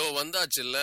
வந்தாச்சுல்ல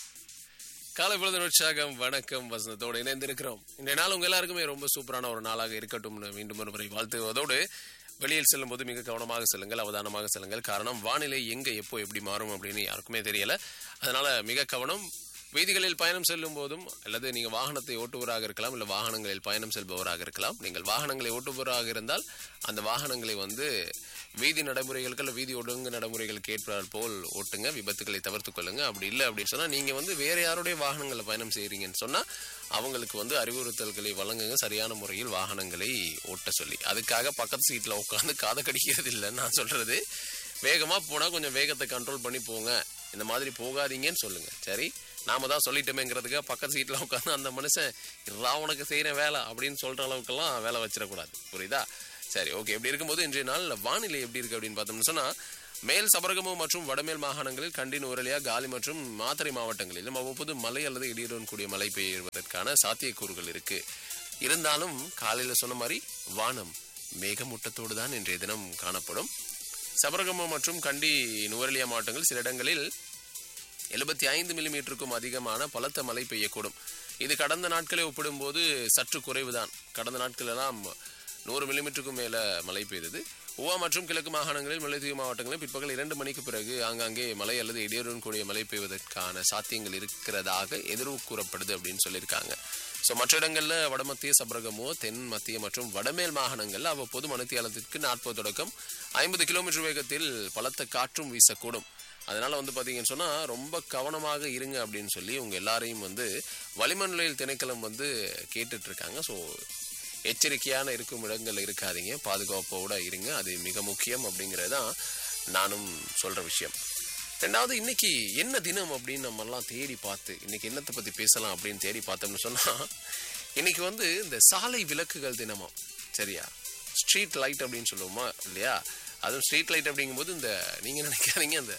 காலை பொழுது உற்சாகம் வணக்கம் வசந்தத்தோடு இணைந்திருக்கிறோம் இந்த நாள் உங்க எல்லாருக்குமே ரொம்ப சூப்பரான ஒரு நாளாக இருக்கட்டும்னு மீண்டும் ஒரு முறை வாழ்த்துவதோடு வெளியில் செல்லும் போது மிக கவனமாக செல்லுங்கள் அவதானமாக செல்லுங்கள் காரணம் வானிலை எங்க எப்போ எப்படி மாறும் அப்படின்னு யாருக்குமே தெரியல அதனால மிக கவனம் வீதிகளில் பயணம் செல்லும் போதும் அல்லது நீங்க வாகனத்தை ஓட்டுபவராக இருக்கலாம் இல்ல வாகனங்களில் பயணம் செல்பவராக இருக்கலாம் நீங்கள் வாகனங்களை ஓட்டுபவராக இருந்தால் அந்த வாகனங்களை வந்து வீதி நடைமுறைகளுக்கு அல்ல வீதி ஒழுங்கு நடைமுறைகளுக்கு ஏற்றால் போல் ஓட்டுங்க விபத்துகளை தவிர்த்து கொள்ளுங்க அப்படி இல்லை அப்படின்னு சொன்னா நீங்க வந்து வேற யாருடைய வாகனங்களை பயணம் செய்றீங்கன்னு சொன்னா அவங்களுக்கு வந்து அறிவுறுத்தல்களை வழங்குங்க சரியான முறையில் வாகனங்களை ஓட்ட சொல்லி அதுக்காக பக்கத்து சீட்ல உட்காந்து காதை கடிக்கிறது இல்லைன்னு நான் சொல்றது வேகமா போனா கொஞ்சம் வேகத்தை கண்ட்ரோல் பண்ணி போங்க இந்த மாதிரி போகாதீங்கன்னு சொல்லுங்க சரி நாம தான் சொல்லிட்டோமேங்கிறதுக்காக பக்கத்து சீட்ல உட்காந்து அந்த மனுஷன் "இர்ரா உனக்கு செய்யற வேலை அப்படின்னு சொல்ற அளவுக்கெல்லாம் வேலை வச்சிடக்கூடாது புரியுதா சரி ஓகே இப்படி இருக்கும்போது இன்றைய நாள் வானிலை எப்படி இருக்கு அப்படின்னு பார்த்தோம்னு சொன்னா மேல் சபரகமு மற்றும் வடமேல் மாகாணங்களில் கண்டி நுவரலியா காலி மற்றும் மாத்தறை மாவட்டங்களிலும் அவ்வப்போது மழை அல்லது இடியுடன் கூடிய மழை பெய்வதற்கான சாத்தியக்கூறுகள் இருக்கு இருந்தாலும் காலையில சொன்ன மாதிரி வானம் மேகமூட்டத்தோடு தான் இன்றைய தினம் காணப்படும் சபரகமம் மற்றும் கண்டி நுவரலியா மாவட்டங்கள் சில இடங்களில் எழுபத்தி ஐந்து மில்லிமீட்டருக்கும் அதிகமான பலத்த மழை பெய்யக்கூடும் இது கடந்த நாட்களை ஒப்பிடும்போது சற்று குறைவுதான் கடந்த நாட்கள் எல்லாம் நூறு மில்லிமீட்டருக்கும் மேல மழை பெய்தது உவா மற்றும் கிழக்கு மாகாணங்களில் முல்லைத்தீவு மாவட்டங்களில் பிற்பகல் இரண்டு மணிக்கு பிறகு ஆங்காங்கே மழை அல்லது இடியுடன் கூடிய மழை பெய்வதற்கான சாத்தியங்கள் இருக்கிறதாக எதிர்வு கூறப்படுது அப்படின்னு சொல்லியிருக்காங்க ஸோ மற்ற இடங்களில் வடமத்திய சபரகமோ தென் மத்திய மற்றும் வடமேல் மாகாணங்களில் அவ்வப்போது மணித்தியாலத்திற்கு நாற்பது தொடக்கம் ஐம்பது கிலோமீட்டர் வேகத்தில் பலத்த காற்றும் வீசக்கூடும் அதனால வந்து பாத்தீங்கன்னு சொன்னா ரொம்ப கவனமாக இருங்க அப்படின்னு சொல்லி உங்க எல்லாரையும் வந்து வளிமண்டலில் திணைக்களம் வந்து கேட்டுட்டு இருக்காங்க ஸோ எச்சரிக்கையான இருக்கும் இடங்கள்ல இருக்காதீங்க பாதுகாப்போட இருங்க அது மிக முக்கியம் அப்படிங்கிறது தான் நானும் சொல்ற விஷயம் ரெண்டாவது இன்னைக்கு என்ன தினம் அப்படின்னு நம்ம எல்லாம் தேடி பார்த்து இன்னைக்கு என்னத்தை பத்தி பேசலாம் அப்படின்னு தேடி பார்த்தோம்னு சொன்னா இன்னைக்கு வந்து இந்த சாலை விளக்குகள் தினமாம் சரியா ஸ்ட்ரீட் லைட் அப்படின்னு சொல்லுவோமா இல்லையா அதுவும் ஸ்ட்ரீட் லைட் அப்படிங்கும்போது இந்த நீங்க நினைக்காதீங்க அந்த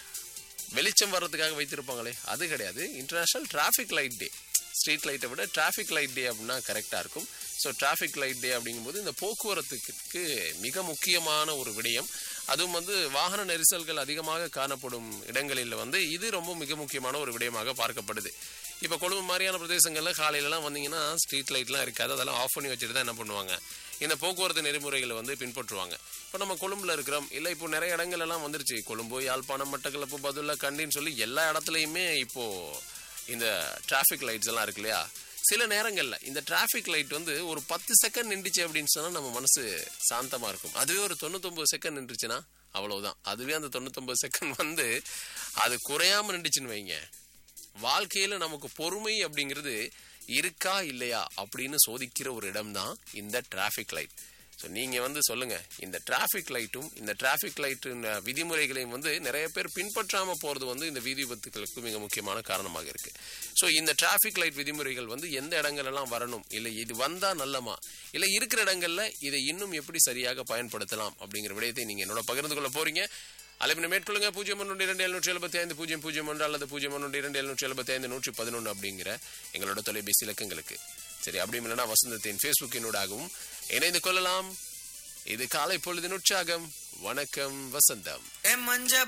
வெளிச்சம் வர்றதுக்காக வைத்திருப்பாங்களே அது கிடையாது international traffic light day street லைட்டை விட டிராஃபிக் லைட் டே அப்படின்னா கரெக்டாக இருக்கும் ஸோ டிராஃபிக் லைட் டே அப்படிங்கும்போது இந்த போக்குவரத்துக்கு மிக முக்கியமான ஒரு விடயம் அதுவும் வந்து வாகன நெரிசல்கள் அதிகமாக காணப்படும் இடங்களில் வந்து இது ரொம்ப மிக முக்கியமான ஒரு விடயமாக பார்க்கப்படுது இப்போ கொழும்பு மாதிரியான பிரதேசங்களில் காலையிலலாம் வந்தீங்கன்னா ஸ்ட்ரீட் லைட்லாம் இருக்காது அதெல்லாம் ஆஃப் பண்ணி வச்சுட்டு தான் என்ன பண்ணுவாங்க இந்த போக்குவரத்து நெறிமுறைகளை வந்து பின்பற்றுவாங்க இப்போ நம்ம கொழும்புல இருக்கிறோம் இல்லை இப்போ நிறைய இடங்கள் எல்லாம் வந்துருச்சு கொழும்பு யாழ்ப்பாணம் மட்டக்களப்பு பதுல்ல கண்டின்னு சொல்லி எல்லா இடத்துலையுமே இப்போ இந்த டிராஃபிக் லைட்ஸ் எல்லாம் இருக்கு இல்லையா சில நேரங்கள்ல இந்த டிராஃபிக் லைட் வந்து ஒரு பத்து செகண்ட் நின்றுச்சு அப்படின்னு சொன்னா நம்ம மனசு சாந்தமா இருக்கும் அதுவே ஒரு தொண்ணூத்தொன்பது செகண்ட் நின்றுச்சுன்னா அவ்வளவுதான் அதுவே அந்த தொண்ணூத்தொன்பது செகண்ட் வந்து அது குறையாம நின்றுச்சுன்னு வைங்க வாழ்க்கையில நமக்கு பொறுமை அப்படிங்கிறது இருக்கா இல்லையா அப்படின்னு சோதிக்கிற ஒரு இடம் தான் இந்த டிராஃபிக் லைட் ஸோ நீங்கள் வந்து சொல்லுங்க இந்த டிராஃபிக் லைட்டும் இந்த டிராஃபிக் லைட்டின் விதிமுறைகளையும் வந்து நிறைய பேர் பின்பற்றாமல் போகிறது வந்து இந்த வீதி விபத்துகளுக்கு மிக முக்கியமான காரணமாக இருக்கு ஸோ இந்த டிராஃபிக் லைட் விதிமுறைகள் வந்து எந்த இடங்கள்லாம் வரணும் இல்லை இது வந்தால் நல்லமா இல்லை இருக்கிற இடங்கள்ல இதை இன்னும் எப்படி சரியாக பயன்படுத்தலாம் அப்படிங்கிற விடயத்தை நீங்கள் என்னோட பகிர்ந்து கொள்ள போறீங்க அலைப்பினை மேற்கொள்ளுங்க பூஜ்ஜியம் ஒன்று இரண்டு எழுநூற்றி எழுபத்தி ஐந்து பூஜ்ஜியம் பூஜ்ஜியம் ஒன்று அல்லது பூஜ்ஜியம் ஒன்று இரண்டு எழுநூற்றி எழுபத்தி ஐந்து நூற்றி பதினொன்று அப்படிங்கிற எங்களோட தொலைபேசி இலக்கங்களுக்கு சரி அப்படி இல்லைன்னா வசந்தத்தின் ஃபேஸ்புக்கினூடாகவும் இணைந்து கொள்ளலாம் இது காலை பொழுதின் உற்சாகம் வணக்கம் வசந்தம் ஏ மஞ்ச